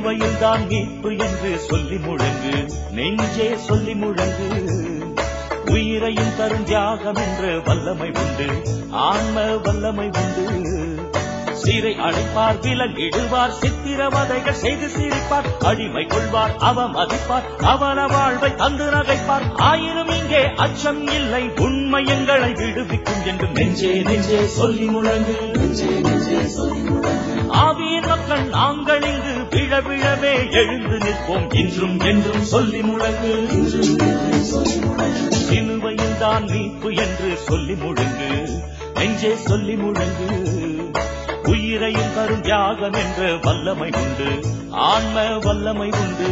சிலுவையில் தான் மீட்பு என்று சொல்லி முழங்கு நெஞ்சே சொல்லி முழங்கு உயிரையும் தரும் தியாகம் என்ற வல்லமை உண்டு ஆன்ம வல்லமை உண்டு சீரை அழைப்பார் விலங்கிடுவார் சித்திரவதைகள் செய்து சிரிப்பார் அடிமை கொள்வார் அவமதிப்பார் அவன வாழ்வை தந்து நகைப்பார் ஆயினும் இங்கே அச்சம் இல்லை உண்மை எங்களை விடுவிக்கும் என்று நெஞ்சே நெஞ்சே சொல்லி முழங்கு ஆவியின் மக்கள் நாங்கள் இங்கு விழ விழவே எழுந்து நிற்போம் இன்றும் என்றும் சொல்லி முழங்கு சிலுவையில் தான் மீட்பு என்று சொல்லி முழங்கு நெஞ்சே சொல்லி முழங்கு உயிரையும் தரும் தியாகம் என்ற வல்லமை உண்டு ஆன்ம வல்லமை உண்டு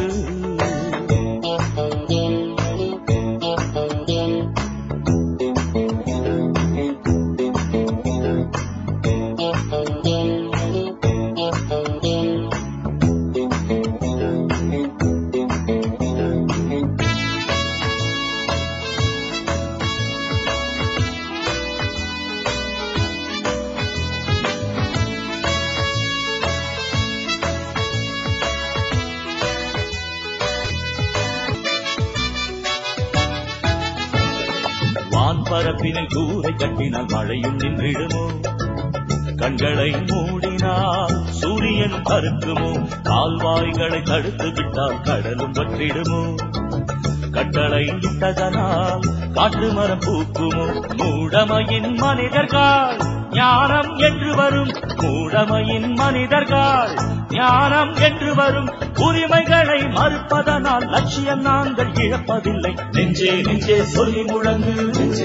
வான்பரப்பினில் கூரை கட்டினால் மழையும் நின்றிடுமோ கண்களை மூடினால் சூரியன் கருக்குமோ கால்வாய்களை தடுத்து விட்டால் கடலும் வற்றிடுமோ கட்டளை இட்டதனால் காட்டு மரம் பூக்குமோ மூடமையின் மனிதர்கள் ஞானம் என்று வரும் மூடமையின் மனிதர்கள் ஞானம் என்று வரும் உரிமைகளை மறுப்பதனால் லட்சியம் நாங்கள் இழப்பதில்லை நெஞ்சே நெஞ்சே சொல்லி முழங்கு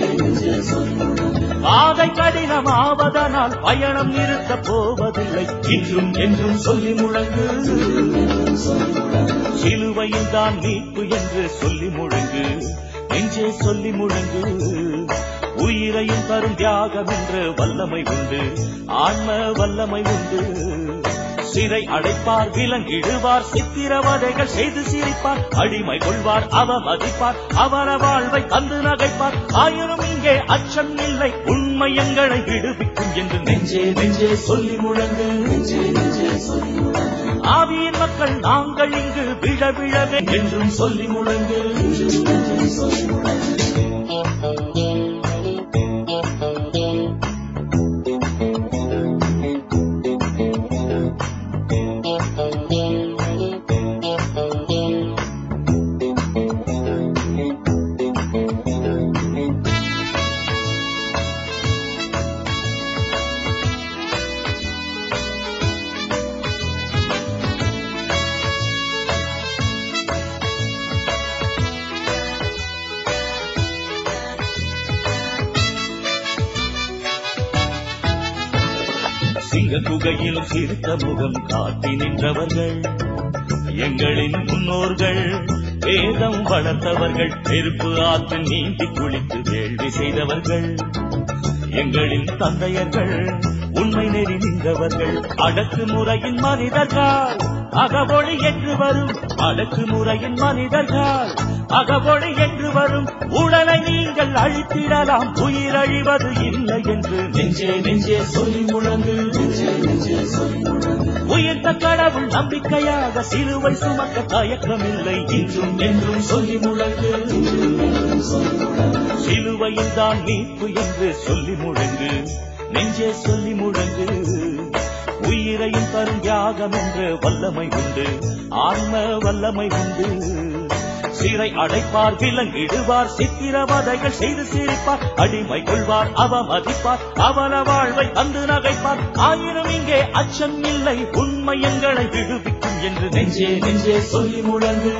பாதை கடினமாவதனால் பயணம் நிறுத்த போவதில்லை இன்றும் என்றும் சொல்லி முழங்கு சிலுவையில் தான் மீட்பு என்று சொல்லி முழங்கு நெஞ்சே சொல்லி முழங்கு உயிரையும் தரும் தியாகம் என்ற வல்லமை உண்டு ஆன்ம வல்லமை உண்டு சிறை அடைப்பார் விலங்கிடுவார் சித்திரவதைகள் செய்து சிரிப்பார் அடிமை கொள்வார் அவமதிப்பார் அவர வாழ்வை தந்து நகைப்பார் ஆயினும் இங்கே அச்சம் இல்லை உண்மை எங்களை விடுவிக்கும் என்று நெஞ்சே நெஞ்சே சொல்லி முழங்கு ஆவியின் மக்கள் நாங்கள் இங்கு விழ விழவே என்றும் சொல்லி முழங்கு சிங்க குகையில் சிரித்த முகம் காட்டி நின்றவர்கள் எங்களின் முன்னோர்கள் வேதம் வளர்த்தவர்கள் நெருப்பு ஆற்று நீந்தி குளித்து வேள்வி செய்தவர்கள் எங்களின் தந்தையர்கள் உண்மை நெறி நின்றவர்கள் அடக்கு முறையின் மனிதர்கள் அகவொளி என்று வரும் அடக்கு முறையின் மனிதர்கள் அகவொளி என்று வரும் உடலை நீங்கள் அழித்திடலாம் உயிர் அழிவது இல்லை என்று நெஞ்சே நெஞ்சே சொல்லி முழங்கு உயிர்த்த கடவுள் நம்பிக்கையாக சிலுவை சுமக்க தயக்கமில்லை இன்றும் என்றும் சொல்லி முழங்கு சிலுவையில் தான் மீட்பு என்று சொல்லி முழங்கு நெஞ்சே சொல்லி முழங்கு உயிரையும் தரும் தியாகம் என்ற வல்லமை உண்டு ஆன்ம வல்லமை உண்டு சிறை அடைப்பார் விலங்கிடுவார் சித்திரவதைகள் செய்து சிரிப்பார் அடிமை கொள்வார் அவமதிப்பார் அவன வாழ்வை தந்து நகைப்பார் ஆயினும் இங்கே அச்சம் இல்லை உண்மை எங்களை விடுவிக்கும் என்று நெஞ்சே நெஞ்சே சொல்லி முழங்கு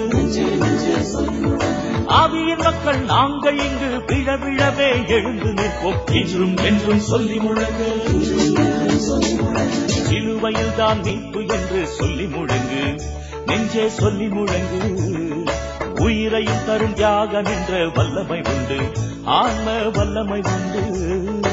ஆவியின் மக்கள் நாங்கள் இங்கு விழ விழவே எழுந்து நிற்போம் இன்றும் என்றும் சொல்லி முழங்கு சிலுவையில் தான் மீட்பு என்று சொல்லி முழங்கு நெஞ்சே சொல்லி முழங்கு உயிரையும் தரும் தியாகம் என்ற வல்லமை உண்டு ஆன்ம வல்லமை உண்டு